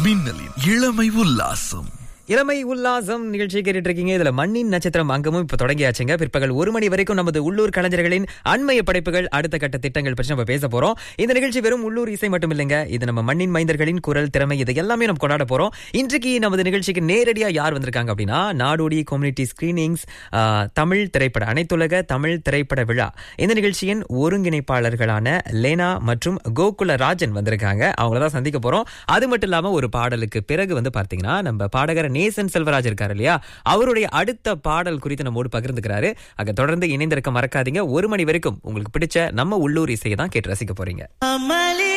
மின்னலின் இளமை உல்லாசம் இளமை உல்லாசம் நிகழ்ச்சி கேட்டுட்டு இருக்கீங்க இதுல மண்ணின் நட்சத்திரம் அங்கமும் இப்ப தொடங்கியாச்சுங்க பிற்பகல் ஒரு மணி வரைக்கும் நமது உள்ளூர் கலைஞர்களின் அண்மைய படைப்புகள் அடுத்த கட்ட திட்டங்கள் பற்றி நம்ம பேச போறோம் இந்த நிகழ்ச்சி வெறும் உள்ளூர் இசை மட்டும் இல்லைங்க இது நம்ம மண்ணின் மைந்தர்களின் குரல் திறமை இது எல்லாமே நம்ம கொண்டாட போறோம் இன்றைக்கு நமது நிகழ்ச்சிக்கு நேரடியா யார் வந்திருக்காங்க அப்படின்னா நாடோடி கம்யூனிட்டி ஸ்கிரீனிங்ஸ் தமிழ் திரைப்பட அனைத்துலக தமிழ் திரைப்பட விழா இந்த நிகழ்ச்சியின் ஒருங்கிணைப்பாளர்களான லேனா மற்றும் கோகுல ராஜன் வந்திருக்காங்க அவங்கள தான் சந்திக்க போறோம் அது மட்டும் இல்லாம ஒரு பாடலுக்கு பிறகு வந்து பார்த்தீங்கன்னா நம்ம பாடகர் நேசன் செல்வராஜ் இருக்காரு இல்லையா அவருடைய அடுத்த பாடல் குறித்து நம்மோடு பகிர்ந்துக்கிறாரு அங்க தொடர்ந்து இணைந்திருக்க மறக்காதீங்க ஒரு மணி வரைக்கும் உங்களுக்கு பிடிச்ச நம்ம உள்ளூர் இசையை தான் கேட்டு ரசிக்க போறீங்க அமளி